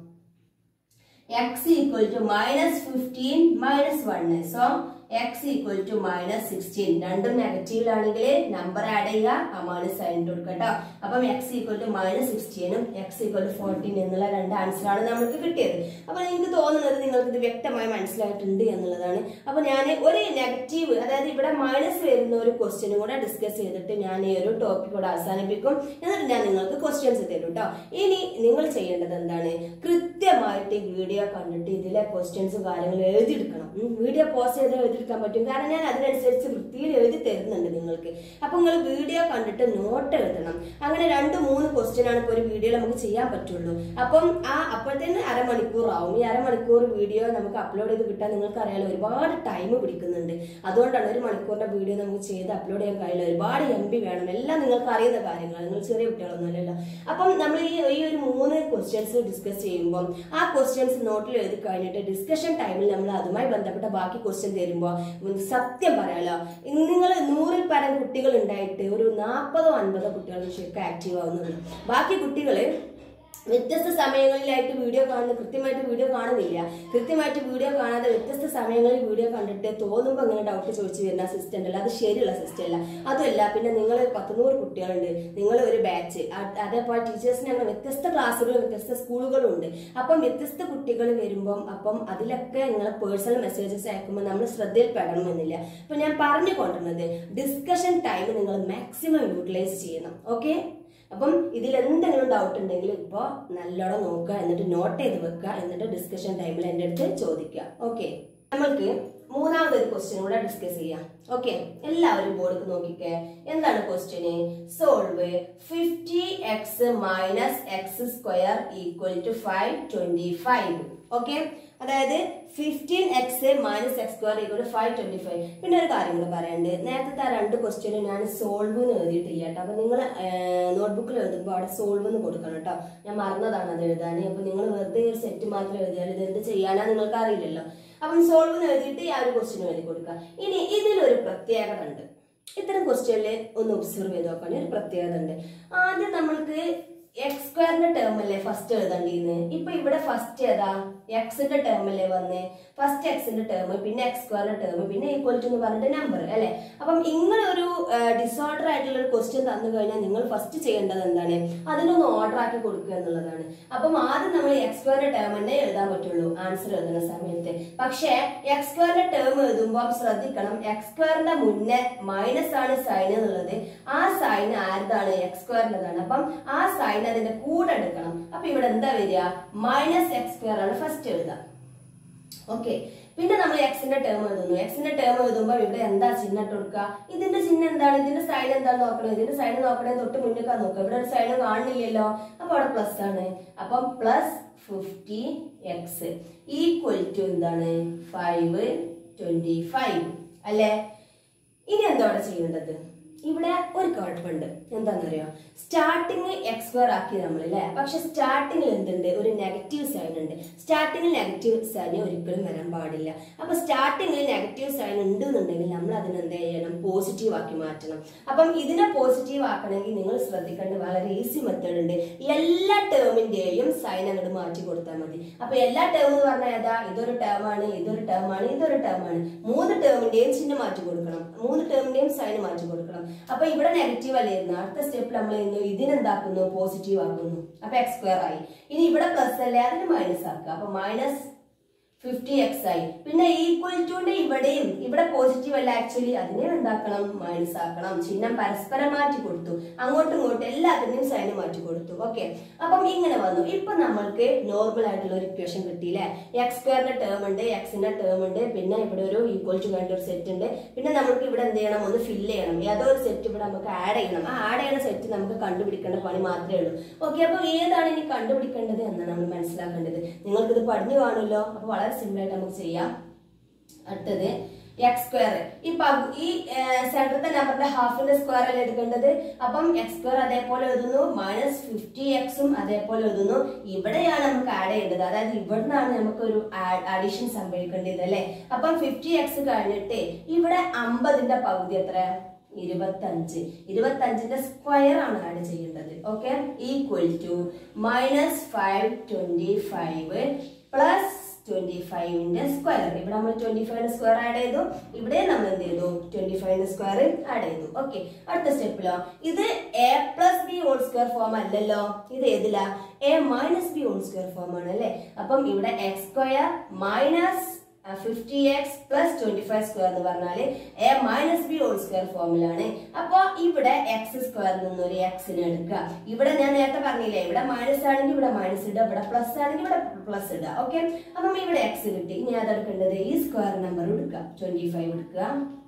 x equal to minus fifteen minus one so x equal to minus sixteen രണ്ടും നെഗറ്റീവിലാണെങ്കിൽ നമ്പർ ആഡ് ചെയ്യുക ആ മൈനസ് സൈൻ ഇട്ട് കൊടുക്കുക കേട്ടോ അപ്പം എക്സ് ഈക്വൽ ടു മൈനസ് സിക്സ്റ്റീനും എക്സ് ഈക്വൽ ടു ഫോർട്ടീൻ എന്നുള്ള രണ്ട് ആൻസർ ആണ് നമുക്ക് കിട്ടിയത് അപ്പൊ എനിക്ക് തോന്നുന്നത് നിങ്ങൾക്ക് ഇത് വ്യക്തമായി മനസ്സിലായിട്ടുണ്ട് എന്നുള്ളതാണ് അപ്പൊ ഞാൻ ഒരു നെഗറ്റീവ് അതായത് ഇവിടെ മൈനസ് വരുന്ന ഒരു ക്വസ്റ്റ്യനും കൂടെ ഡിസ്കസ് ചെയ്തിട്ട് ഞാൻ ഈ ഒരു ടോപ്പിക് കൂടെ അവസാനിപ്പിക്കും എന്നിട്ട് ഞാൻ നിങ്ങൾക്ക് ക്വസ്റ്റ്യൻസ് തരും കേട്ടോ ഇനി നിങ്ങൾ ചെയ്യേണ്ടത് എന്താണ് കൃത്യമായിട്ട് ഈ വീഡിയോ കണ്ടിട്ട് ഇതിലെ ക്വസ്റ്റ്യൻസും കാര്യങ്ങളും എഴുതിയെടുക്കണം വീഡിയോ പോസ്റ്റ് ചെയ്ത് എഴുതിയെടുക്കാൻ പറ്റും കാരണം ഞാൻ അതിനനുസരിച്ച് വൃത്തിയിൽ എഴുതി തരുന്നുണ്ട് നിങ്ങൾക്ക് അപ്പൊ നിങ്ങൾ വീഡിയോ കണ്ടിട്ട് നോട്ട് എഴുതണം അങ്ങനെ രണ്ട് മൂന്ന് ക്വസ്റ്റ്യൻ ആണ് ഇപ്പോൾ ഒരു വീഡിയോ നമുക്ക് ചെയ്യാൻ പറ്റുള്ളൂ അപ്പം ആ അപ്പോഴത്തേന് അരമണിക്കൂർ ആവും ഈ അരമണിക്കൂർ വീഡിയോ നമുക്ക് അപ്ലോഡ് ചെയ്ത് കിട്ടാൻ നിങ്ങൾക്ക് അറിയാലോ ഒരുപാട് ടൈം പിടിക്കുന്നുണ്ട് അതുകൊണ്ടാണ് ഒരു മണിക്കൂറിന്റെ വീഡിയോ നമുക്ക് ചെയ്ത് അപ്ലോഡ് ചെയ്യാൻ കഴിയില്ല ഒരുപാട് എം ബി വേണം എല്ലാം നിങ്ങൾക്ക് അറിയുന്ന കാര്യങ്ങൾ നിങ്ങൾ ചെറിയ കുട്ടികളൊന്നും അല്ലല്ലോ അപ്പം നമ്മൾ ഈ ഈ ഒരു മൂന്ന് ക്വസ്റ്റ്യൻസ് ഡിസ്കസ് ചെയ്യുമ്പോൾ ആ ക്വസ്റ്റ്യൻസ് നോട്ടിൽ എഴുതി കഴിഞ്ഞിട്ട് ഡിസ്കഷൻ ടൈമിൽ നമ്മൾ അതുമായി ബന്ധപ്പെട്ട ബാക്കി ക്വസ്റ്റ്യൻ തരുമ്പോൾ സത്യം പറയാലോ നിങ്ങൾ നൂറിൽ പരം കുട്ടികൾ ഉണ്ടായിട്ട് ഒരു നാൽപ്പതോ അൻപതോ കുട്ടികൾ ശരിക്കും ആക്റ്റീവ് ആവുന്നുള്ളൂ ബാക്കി കുട്ടികൾ വ്യത്യസ്ത സമയങ്ങളിലായിട്ട് വീഡിയോ കാണുന്ന കൃത്യമായിട്ട് വീഡിയോ കാണുന്നില്ല കൃത്യമായിട്ട് വീഡിയോ കാണാതെ വ്യത്യസ്ത സമയങ്ങളിൽ വീഡിയോ കണ്ടിട്ട് തോന്നുമ്പോൾ അങ്ങനെ ഡൗട്ട് ചോദിച്ചു വരുന്ന സിസ്റ്റം അല്ല അത് ശരിയുള്ള സിസ്റ്റം അല്ല അതുമല്ല പിന്നെ നിങ്ങൾ പത്തുനൂറ് കുട്ടികളുണ്ട് നിങ്ങൾ ഒരു ബാച്ച് അതേപോലെ ടീച്ചേഴ്സിന് അങ്ങനെ വ്യത്യസ്ത ക്ലാസ്സുകളും വ്യത്യസ്ത സ്കൂളുകളും ഉണ്ട് അപ്പം വ്യത്യസ്ത കുട്ടികൾ വരുമ്പം അപ്പം അതിലൊക്കെ നിങ്ങൾ പേഴ്സണൽ മെസ്സേജസ് അയക്കുമ്പോൾ നമ്മൾ ശ്രദ്ധയിൽ പെടണമെന്നില്ല അപ്പൊ ഞാൻ പറഞ്ഞു കൊണ്ടുവന്നത് ഡിസ്കഷൻ ടൈം നിങ്ങൾ മാക്സിമം യൂട്ടിലൈസ് ചെയ്യണം ഓക്കെ അപ്പം ഇതിൽ എന്തെങ്കിലും ഡൗട്ട് ഉണ്ടെങ്കിൽ ഇപ്പോൾ നല്ലോണം നോക്കുക എന്നിട്ട് നോട്ട് ചെയ്ത് വെക്കുക എന്നിട്ട് ഡിസ്കഷൻ ടൈമിൽ എൻ്റെ അടുത്ത് ചോദിക്കുക ഓക്കെ നമ്മൾക്ക് മൂന്നാമതൊരു ക്വസ്റ്റ്യൻ കൂടെ ഡിസ്കസ് ചെയ്യാം ഓക്കെ എല്ലാവരും ബോർഡിൽ നോക്കിക്കേ എന്താണ് ക്വസ്റ്റ്യന് solve fifty x minus x square equal to five twenty five okay അതായത് fifteen x minus x square equal to five twenty five പിന്നെ ഒരു കാര്യം കൂടെ പറയാനുണ്ട് നേരത്തെ ആ രണ്ട് ക്വസ്റ്റ്യനും ഞാൻ സോൾവ് എന്ന് എഴുതിയിട്ടില്ല കേട്ടോ അപ്പൊ നിങ്ങൾ നോട്ട്ബുക്കിൽ എഴുതുമ്പോൾ അവിടെ സോൾവ് എന്ന് കൊടുക്കണം കേട്ടോ ഞാൻ മറന്നതാണ് അത് എഴുതാൻ അപ്പൊ നിങ്ങൾ വെറുതെ ഒരു സെറ്റ് മാത്രം എഴുതിയാൽ ഇത് എന്ത് ചെയ്യാനാ നിങ്ങൾക്ക് അറിയില്ലല്ലോ അപ്പം സോൾവ് എന്ന് എഴുതിയിട്ട് ആ ഒരു ക്വസ്റ്റ്യൻ എഴുതി കൊടുക്കുക ഇനി ഇതിലൊരു പ്രത്യേകത ഉണ്ട് ഇത്തരം ക്വസ്റ്റ്യനിൽ ഒന്ന് ഒബ്സർവ് ചെയ്ത് നോക്കുകയാണെങ്കിൽ ഒരു പ്രത്യേകത ഉണ്ട് ആദ്യം നമ്മൾക്ക് എക്സ് സ്ക്വയറിന്റെ ടേം അല്ലേ ഫസ്റ്റ് എഴുതണ്ടിന്ന് ഇപ്പൊ ഇവിടെ ഫസ്റ്റ് ഏതാ എക്സിന്റെ ടേം അല്ലേ വന്നേ ഫസ്റ്റ് എക്സിന്റെ ടേം പിന്നെ എക്സ് സ്ക്വയറിന്റെ ടേം പിന്നെ ഈക്വൽ ടു എന്ന് പറഞ്ഞിട്ട് നമ്പർ അല്ലെ അപ്പം ഇങ്ങനെ ഒരു ഡിസോർഡർ ആയിട്ടുള്ള ഒരു ക്വസ്റ്റ്യൻ തന്നു കഴിഞ്ഞാൽ നിങ്ങൾ ഫസ്റ്റ് ചെയ്യേണ്ടത് എന്താണ് അതിനൊന്ന് ഓർഡർ ആക്കി കൊടുക്കുക എന്നുള്ളതാണ് അപ്പം ആദ്യം നമ്മൾ എക്സ് സ്ക്വയറിന്റെ ടേം തന്നെ എഴുതാൻ പറ്റുള്ളൂ ആൻസർ എഴുതുന്ന സമയത്ത് പക്ഷേ എക്സ് സ്ക്വയറിന്റെ ടേം എഴുതുമ്പോൾ ശ്രദ്ധിക്കണം എക്സ് സ്ക്വയറിന്റെ മുന്നേ മൈനസ് ആണ് സൈൻ എന്നുള്ളത് ആ സൈൻ ആരുതാണ് എക്സ് സ്ക്വയറിൻ്റെതാണ് അപ്പം ആ സൈൻ അതിന്റെ കൂടെ എടുക്കണം അപ്പൊ ഇവിടെ എന്താ വരിക മൈനസ് എക്സ് സ്ക്വയർ ആണ് ഫസ്റ്റ് എഴുതുക ഓക്കെ പിന്നെ നമ്മൾ എക്സിന്റെ ടേം എഴുതുന്നു എക്സിന്റെ ടേം എഴുതുമ്പോൾ ഇവിടെ എന്താ ചിഹ്നം ഇട്ട് കൊടുക്കുക ഇതിന്റെ ചിഹ്നം എന്താണ് ഇതിന്റെ സൈൻ എന്താണ് നോക്കണത് ഇതിന്റെ സൈൻ നോക്കണേ തൊട്ട് മുന്നിൽ നോക്കുക ഇവിടെ ഒരു സൈൻ കാണുന്നില്ലല്ലോ അപ്പൊ അവിടെ പ്ലസ് ആണ് അപ്പം plus fifty x equal to എന്താണ് ഫൈവ് ട്വന്റി ഫൈവ് അല്ലേ ഇനി എന്താ അവിടെ ചെയ്യേണ്ടത് ഇവിടെ ഒരു കുഴപ്പമുണ്ട് എന്താണെന്നറിയോ സ്റ്റാർട്ടിങ് എക്സ് സ്ക്വയർ ആക്കി നമ്മൾ അല്ലേ പക്ഷെ സ്റ്റാർട്ടിങ്ങിൽ എന്തുണ്ട് ഒരു നെഗറ്റീവ് സൈൻ ഉണ്ട് സ്റ്റാർട്ടിങ്ങിൽ നെഗറ്റീവ് സൈൻ ഒരിക്കലും വരാൻ പാടില്ല അപ്പൊ സ്റ്റാർട്ടിങ്ങിൽ നെഗറ്റീവ് സൈൻ ഉണ്ട് എന്നുണ്ടെങ്കിൽ നമ്മൾ അതിനെ എന്ത് ചെയ്യണം പോസിറ്റീവ് ആക്കി മാറ്റണം അപ്പം ഇതിനെ പോസിറ്റീവ് ആക്കണമെങ്കിൽ നിങ്ങൾ ശ്രദ്ധിക്കേണ്ട വളരെ ഈസി മെത്തേഡ് ഉണ്ട് എല്ലാ ടേമിന്റെയും സൈൻ അങ്ങോട്ട് മാറ്റി കൊടുത്താൽ മതി അപ്പൊ എല്ലാ ടേം എന്ന് പറഞ്ഞാൽ ഏതാ ഇതൊരു ടേം ആണ് ഇതൊരു ടേം ആണ് ഇതൊരു ടേം ആണ് മൂന്ന് ടേമിന്റെയും ചിഹ്നം മാറ്റി കൊടുക്കണം മൂന്ന് ടേമിന്റെയും സൈൻ മാറ്റി കൊടുക്കണം അപ്പൊ ഇവിടെ നെഗറ്റീവ് അല്ലായിരുന്നു അടുത്ത സ്റ്റെപ്പിൽ നമ്മൾ ചെയ്യുന്നു ഇതിനെന്താക്കുന്നു പോസിറ്റീവ് ആക്കുന്നു അപ്പൊ എക്സ് സ്ക്വയർ ആയി ഇനി ഇവിടെ പ്ലസ് അല്ലേ അതിന് മൈനസ് ആക്കുക അപ്പൊ മൈനസ് ഫിഫ്റ്റി എക്സ് ആയി പിന്നെ ഈക്വൽ ടുന്റെ ഇവിടെയും ഇവിടെ പോസിറ്റീവ് അല്ല ആക്ച്വലി അതിനെ എന്താക്കണം മൈനസ് ആക്കണം ചിഹ്നം പരസ്പരം മാറ്റി കൊടുത്തു അങ്ങോട്ടും ഇങ്ങോട്ടും എല്ലാത്തിന്റെയും സൈന് മാറ്റി കൊടുത്തു ഓക്കെ അപ്പം ഇങ്ങനെ വന്നു ഇപ്പൊ നമ്മൾക്ക് നോർമൽ ആയിട്ടുള്ള ഒരു ഇക്വേഷൻ കിട്ടിയില്ലേ എക്സ് സ്ക്വയറിന്റെ ടേം ഉണ്ട് എക്സിന്റെ ടേം ഉണ്ട് പിന്നെ ഇവിടെ ഒരു ഈക്വൽ ടു കണ്ട ഒരു സെറ്റ് ഉണ്ട് പിന്നെ നമുക്ക് ഇവിടെ എന്ത് ചെയ്യണം ഒന്ന് ഫില്ല് ചെയ്യണം ഏതോ ഒരു സെറ്റ് ഇവിടെ നമുക്ക് ആഡ് ചെയ്യണം ആ ആഡ് ചെയ്യുന്ന സെറ്റ് നമുക്ക് കണ്ടുപിടിക്കേണ്ട പണി മാത്രമേ ഉള്ളൂ ഓക്കെ അപ്പൊ ഏതാണ് ഇനി കണ്ടുപിടിക്കേണ്ടത് എന്നാണ് നമ്മൾ മനസ്സിലാക്കേണ്ടത് നിങ്ങൾക്കിത് പഠിഞ്ഞു കാണുമല്ലോ അപ്പൊ വളരെ സിമ്പിൾ ആയിട്ട് നമുക്ക് ചെയ്യാം അടുത്തത് എക്സ് സ്ക്വയർ ഈ പകു ഈ സെൻട്രത്തെ നമ്പറിന്റെ ഹാഫിന്റെ സ്ക്വയർ അല്ലേ എടുക്കേണ്ടത് അപ്പം എക്സ് സ്ക്വയർ അതേപോലെ എഴുതുന്നു മൈനസ് ഫിഫ്റ്റി എക്സും അതേപോലെ എഴുതുന്നു ഇവിടെയാണ് നമുക്ക് ആഡ് ചെയ്യേണ്ടത് അതായത് ഇവിടുന്നാണ് നമുക്ക് ഒരു അഡീഷൻ സംഭവിക്കേണ്ടത് അല്ലെ അപ്പം ഫിഫ്റ്റി എക്സ് കഴിഞ്ഞിട്ട് ഇവിടെ അമ്പതിന്റെ പകുതി എത്ര ഇരുപത്തഞ്ച് ഇരുപത്തഞ്ചിന്റെ സ്ക്വയർ ആണ് ആഡ് ചെയ്യേണ്ടത് okay equal to minus five twenty five plus twenty ഫൈവിന്റെ സ്ക്വയർ ഇവിടെ നമ്മൾ ട്വന്റി ഫൈവിന്റെ സ്ക്വയർ ആഡ് ചെയ്തു ഇവിടെ നമ്മൾ എന്ത് ചെയ്തു ട്വന്റി ഫൈവിന്റെ സ്ക്വയർ ആഡ് ചെയ്തു ഓക്കെ അടുത്ത സ്റ്റെപ്പിലോ ഇത് a plus B whole square form അല്ലല്ലോ ഇത് ഏതിലാ a minus B whole square form ആണ് അല്ലേ അപ്പം ഇവിടെ x square minus fifty x plus twenty five square എന്ന് പറഞ്ഞാല് a minus B whole square ഫോമിലാണ് അപ്പൊ ഇവിടെ എക്സ് സ്ക്വയറിൽ നിന്ന് ഒരു എക്സിന് എടുക്കുക ഇവിടെ ഞാൻ നേരത്തെ പറഞ്ഞില്ലേ ഇവിടെ മൈനസ് ആണെങ്കിൽ ഇവിടെ മൈനസ് ഇടുക ഇവിടെ പ്ലസ് ആണെങ്കിൽ ഇവിടെ പ്ലസ് ഇടുക ഓക്കെ അപ്പം ഇവിടെ എക്സ് കിട്ടി ഇനി അതെടുക്കേണ്ടത് ഈ സ്ക്വയർ നമ്പർ എടുക്കുക ട്വന്റി ഫൈവ് എടുക്കുക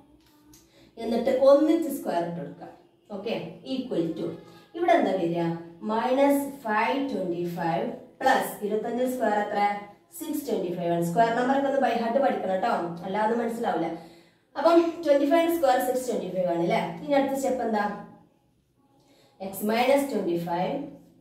എന്നിട്ട് ഒന്നിച്ച് സ്ക്വയർ ഇട്ട് കൊടുക്കുക ഓക്കെ ഈക്വൽ ടു ഇവിടെ എന്താ വരിക minus five twenty five plus ഇരുപത്തഞ്ച് സ്ക്വയർ എത്ര സിക്സ് ട്വന്റി ഫൈവ് ആണ് സ്ക്വയർ നമ്പർ ഒക്കെ ഒന്ന് ബൈ ഹാർട്ട് പഠിക്കണം കേട്ടോ അല്ലാതെ മനസ്സിലാവില്ല അപ്പം twenty five square six twenty five ആണ് അല്ലേ ഇനി അടുത്ത സ്റ്റെപ്പ് എന്താ x minus twenty five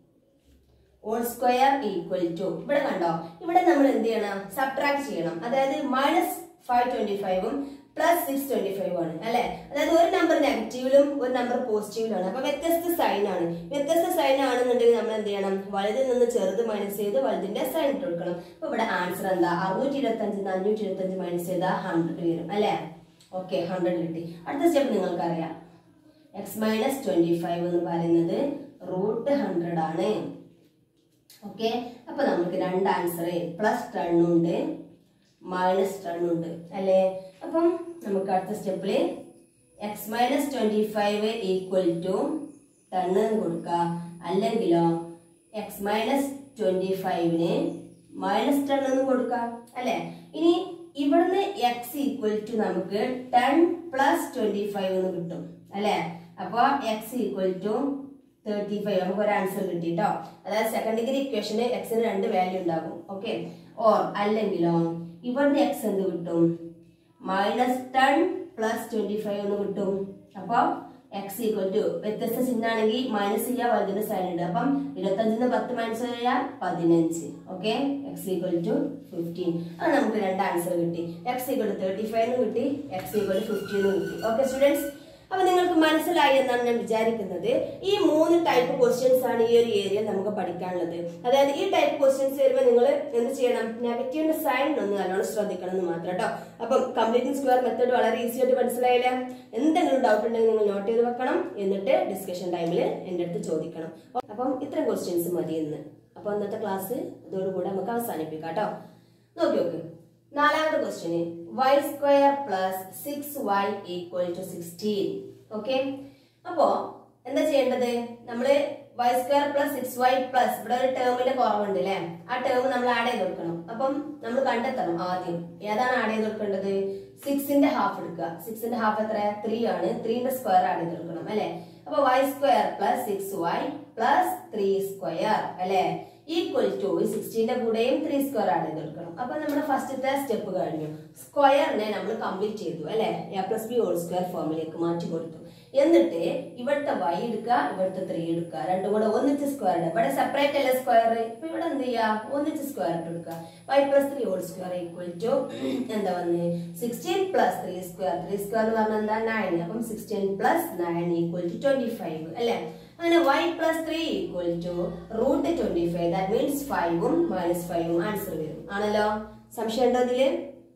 whole square equal to ഇവിടെ കണ്ടോ ഇവിടെ നമ്മൾ എന്ത് ചെയ്യണം സബ്ട്രാക്ട് ചെയ്യണം അതായത് മൈനസ് ഫൈവ് ട്വന്റി ഫൈവും പ്ലസ് സിക്സ് ട്വന്റി ഫൈവ് ആണ് അല്ലെ അതായത് ഒരു നമ്പർ നെഗറ്റീവിലും ഒരു നമ്പർ പോസിറ്റീവിലാണ് അപ്പൊ വ്യത്യസ്ത സൈൻ ആണ് വ്യത്യസ്ത സൈൻ ആണെന്നുണ്ടെങ്കിൽ നമ്മൾ എന്ത് ചെയ്യണം വലുതിൽ നിന്ന് ചെറുത് മൈനസ് ചെയ്ത് വലുതിന്റെ സൈൻ ഇട്ട് കൊടുക്കണം അപ്പൊ ഇവിടെ ആൻസർ എന്താ അറുന്നൂറ്റി ഇരുപത്തി അഞ്ചിന് അഞ്ഞൂറ്റി ഇരുപത്തി അഞ്ച് മൈനസ് ചെയ്താൽ ഹൺഡ്രഡ് വരും അല്ലെ ഓക്കെ ഹൺഡ്രഡ് കിട്ടി അടുത്ത സ്റ്റെപ്പ് നിങ്ങൾക്കറിയാം എക്സ് മൈനസ് ട്വന്റി ഫൈവ് എന്ന് പറയുന്നത് റൂട്ട് ഹൺഡ്രഡ് ആണ് ഓക്കെ അപ്പൊ നമുക്ക് രണ്ട് ആൻസർ പ്ലസ് ടെൺ ഉണ്ട് മൈനസ് ടെൺ ഉണ്ട് അല്ലേ അപ്പം നമുക്ക് അടുത്ത സ്റ്റെപ്പില് x minus twenty five equal to ten കൊടുക്കുക അല്ലെങ്കിലോ എക്സ് മൈനസ് ട്വന്റി ഫൈവിന് മൈനസ് ടെൺ എന്ന് കൊടുക്കാം അല്ലെ ഇനി ഇവിടുന്ന് എക്സ് ഈക്വൽ ടു നമുക്ക് ടെൻ പ്ലസ് ട്വന്റി ഫൈവ് എന്ന് കിട്ടും അല്ലെ അപ്പൊ x equal to thirty five നമുക്ക് ഒരു ആൻസർ കിട്ടി കേട്ടോ അതായത് സെക്കൻഡ് ഡിഗ്രി ഇക്വേഷന് എക്സിന് രണ്ട് വാല്യൂ ഉണ്ടാകും ഓക്കെ ഓർ അല്ലെങ്കിലോ ഇവിടുന്ന് എക്സ് എന്ത് കിട്ടും minus ten plus twenty five എന്ന് കിട്ടും അപ്പൊ എക്സ് ഈക്വൽ ടു വ്യത്യസ്ത ചിഹ്നാണെങ്കിൽ മൈനസ് ചെയ്യാൻ വലുതിന്റെ സൈൻ ഉണ്ട് അപ്പം ഇരുപത്തഞ്ചിന്ന് പത്ത് മൈനസ് ചെയ്യാൻ പതിനഞ്ച് okay x equal to fifteen അത് നമുക്ക് രണ്ട് ആൻസർ കിട്ടി x equal to thirty five കിട്ടി എക്സ് ഈക്വൽ ടു ഫിഫ്റ്റീൻ കിട്ടി ഓക്കെ സ്റ്റുഡൻസ് അപ്പൊ നിങ്ങൾക്ക് മനസ്സിലായി എന്നാണ് ഞാൻ വിചാരിക്കുന്നത് ഈ മൂന്ന് ടൈപ്പ് ക്വസ്റ്റ്യൻസ് ആണ് ഈ ഒരു ഏരിയ നമുക്ക് പഠിക്കാനുള്ളത് അതായത് ഈ ടൈപ്പ് ക്വസ്റ്റ്യൻസ് വരുമ്പോൾ നിങ്ങൾ എന്ത് ചെയ്യണം നെഗറ്റീവിന്റെ സൈൻ ഒന്ന് നല്ലോണം ശ്രദ്ധിക്കണം എന്ന് മാത്രം കേട്ടോ അപ്പം കംപ്ലീറ്റിംഗ് സ്ക്വയർ മെത്തേഡ് വളരെ ഈസി ആയിട്ട് മനസ്സിലായില്ല എന്തെങ്കിലും ഡൗട്ട് ഉണ്ടെങ്കിൽ നിങ്ങൾ നോട്ട് ചെയ്ത് വെക്കണം എന്നിട്ട് ഡിസ്കഷൻ ടൈമിൽ എൻ്റെ അടുത്ത് ചോദിക്കണം അപ്പം ഇത്രയും ക്വസ്റ്റ്യൻസ് മതി ഇന്ന് അപ്പൊ ഇന്നത്തെ ക്ലാസ് ഇതോടുകൂടെ നമുക്ക് അവസാനിപ്പിക്കാം കേട്ടോ നോക്കി നോക്ക് നാലാമത്തെ ക്വസ്റ്റ്യന് y square plus six y equal to sixteen okay അപ്പോ എന്താ ചെയ്യേണ്ടത് നമ്മള് y square plus six y plus ഇവിടെ ഒരു ടേമിന്റെ കുറവുണ്ട് അല്ലെ ആ ടേം നമ്മൾ ആഡ് ചെയ്ത് കൊടുക്കണം അപ്പം നമ്മൾ കണ്ടെത്തണം ആദ്യം ഏതാണ് ആഡ് ചെയ്ത് കൊടുക്കേണ്ടത് സിക്സിന്റെ ഹാഫ് എടുക്കുക സിക്സിന്റെ ഹാഫ് എത്ര ത്രീ ആണ് ത്രീന്റെ സ്ക്വയർ ആഡ് ചെയ്ത് കൊടുക്കണം അല്ലെ അപ്പൊ y square plus six y plus three square അല്ലെ ഈക്വൽ ടു സിക്സ്റ്റീന്റെ കൂടെയും ത്രീ സ്ക്വയർ ആഡ് ചെയ്ത് കൊടുക്കണം അപ്പൊ നമ്മുടെ ഫസ്റ്റത്തെ സ്റ്റെപ്പ് കഴിഞ്ഞു സ്ക്വയറിനെ നമ്മൾ കംപ്ലീറ്റ് ചെയ്തു അല്ലെ A plus B whole square ഫോമിലേക്ക് മാറ്റി കൊടുത്തു എന്നിട്ട് ഇവിടുത്തെ വൈ എടുക്കുക ഇവിടുത്തെ ത്രീ എടുക്കുക രണ്ടും കൂടെ ഒന്നിച്ച് സ്ക്വയർ ഇടുക ഇവിടെ സെപ്പറേറ്റ് അല്ലേ സ്ക്വയർ ഇപ്പൊ ഇവിടെ എന്ത് ചെയ്യുക ഒന്നിച്ച് സ്ക്വയർ ഇട്ട് കൊടുക്കുക y plus three whole square equal to എന്താ വന്ന് sixteen plus three square three square എന്ന് പറഞ്ഞാൽ എന്താ നയൻ അപ്പം sixteen plus nine equal to twenty five അല്ലെ അങ്ങനെ y plus three equal to root twenty five that means ഫൈവും minus ഫൈവും ആൻസർ വരും ആണല്ലോ സംശയം ഉണ്ടോ ഇതില്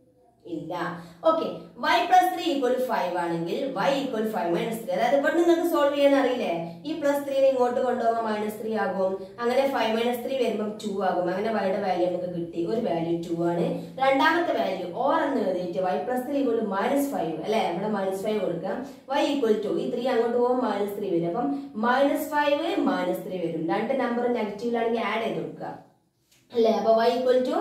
ഇല്ല okay y plus three equal five ആണെങ്കിൽ y equal five minus three അതായത് ഇവിടെ നിങ്ങൾക്ക് സോൾവ് ചെയ്യാൻ അറിയില്ലേ ഈ പ്ലസ് ത്രീനെ ഇങ്ങോട്ട് കൊണ്ടുപോകുമ്പോൾ മൈനസ് ത്രീ ആകും അങ്ങനെ ഫൈവ് മൈനസ് ത്രീ വരുമ്പോൾ ടു ആകും അങ്ങനെ വൈയുടെ വാല്യൂ നമുക്ക് കിട്ടി ഒരു വാല്യൂ ടു ആണ് രണ്ടാമത്തെ വാല്യൂ ഓർ എന്ന് എഴുതിയിട്ട് y plus three equal minus five അല്ലെ ഇവിടെ മൈനസ് ഫൈവ് കൊടുക്കാം വൈ ഈക്വൽ ടു ഈ ത്രീ അങ്ങോട്ട് പോകുമ്പോൾ മൈനസ് ത്രീ വരും അപ്പം മൈനസ് ഫൈവ് മൈനസ് ത്രീ വരും രണ്ട് നമ്പർ നെഗറ്റീവിലാണെങ്കിൽ ആഡ് ചെയ്ത് കൊടുക്കുക അല്ലേ അപ്പൊ y equal to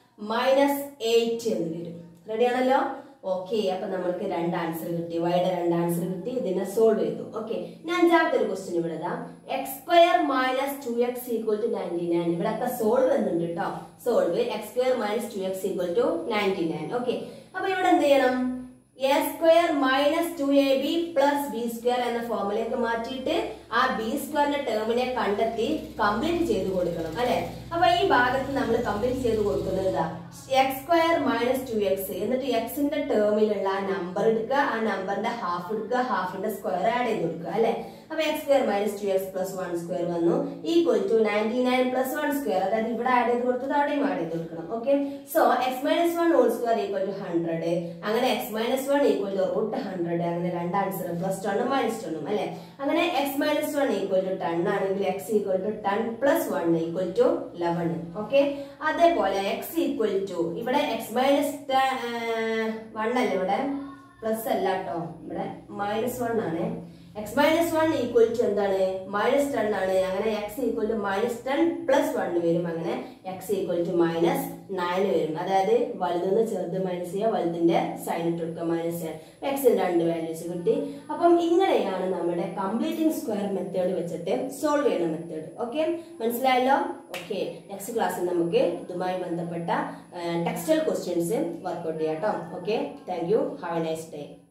minus eight എന്ന് വരും റെഡി ആണല്ലോ ഓക്കെ അപ്പൊ നമ്മൾക്ക് രണ്ട് ആൻസർ കിട്ടി വൈയുടെ രണ്ട് ആൻസർ കിട്ടി ഇതിനെ സോൾവ് ചെയ്തു ഓക്കെ ഞാൻ അഞ്ചാമത്തെ ഒരു ക്വസ്റ്റ്യൻ ഇവിടെ x square minus two x equal to ninety nine ഇവിടെ ഒക്കെ സോൾവ് എന്നുണ്ട് കേട്ടോ solve x square minus two x equal to ninety nine okay അപ്പൊ ഇവിടെ എന്ത് ചെയ്യണം a square minus two A B plus B square എന്ന ഫോമിലേക്ക് മാറ്റിയിട്ട് ആ ബി സ്ക്വയറിന്റെ ടേമിനെ കണ്ടെത്തി കംപ്ലീറ്റ് ചെയ്ത് കൊടുക്കണം അല്ലെ അപ്പൊ ഈ ഭാഗത്ത് നമ്മൾ കംപ്ലീറ്റ് ചെയ്ത് കൊടുക്കുന്നത് ഇതാ x square minus two x എന്നിട്ട് എക്സിന്റെ ടേമിലുള്ള ആ നമ്പർ എടുക്കുക ആ നമ്പറിന്റെ ഹാഫ് എടുക്കുക ഹാഫിന്റെ സ്ക്വയർ ആഡ് ചെയ്ത് കൊടുക്കുക അല്ലെ അപ്പൊ x square minus two x plus one square വന്നു equal to ninety nine plus one square അതായത് ഇവിടെ ആഡ് ചെയ്ത് കൊടുത്തത് അവിടെയും ആഡ് ചെയ്ത് കൊടുക്കണം okay so x minus one whole square equal to hundred അങ്ങനെ x minus one equal to root hundred അങ്ങനെ രണ്ട് ആൻസർ പ്ലസ് ടെണ്ണും മൈനസ് ടെണ്ണും അല്ലെ അങ്ങനെ x minus one equal to ten ആണെങ്കിൽ x equal to ten plus one equal to eleven okay അതേപോലെ x equal to ഇവിടെ എക്സ് മൈനസ് വൺ അല്ലേ ഇവിടെ പ്ലസ് അല്ല കേട്ടോ ഇവിടെ മൈനസ് വൺ ആണ് x minus one equal to എന്താണ് മൈനസ് ടെൻ ആണ് അങ്ങനെ x equal to minus ten plus one വരും അങ്ങനെ x equal to minus nine വരും അതായത് വലുതെന്ന് ചെറുത് മൈനസ് ചെയ്യുക വലുതിന്റെ സൈൻ ഇട്ട് കൊടുക്കുക മൈനസ് ചെയ്യാൻ എക്സിന് രണ്ട് വാല്യൂസ് കിട്ടി അപ്പം ഇങ്ങനെയാണ് നമ്മുടെ കംപ്ലീറ്റിംഗ് സ്ക്വയർ മെത്തേഡ് വെച്ചിട്ട് സോൾവ് ചെയ്യുന്ന മെത്തേഡ് ഓക്കെ മനസ്സിലായല്ലോ ഓക്കെ നെക്സ്റ്റ് ക്ലാസ്സിൽ നമുക്ക് ഇതുമായി ബന്ധപ്പെട്ട ടെക്സ്റ്റൈൽ ക്വസ്റ്റ്യൻസ് വർക്ക്ഔട്ട് ചെയ്യാം കേട്ടോ okay thank you have a nice day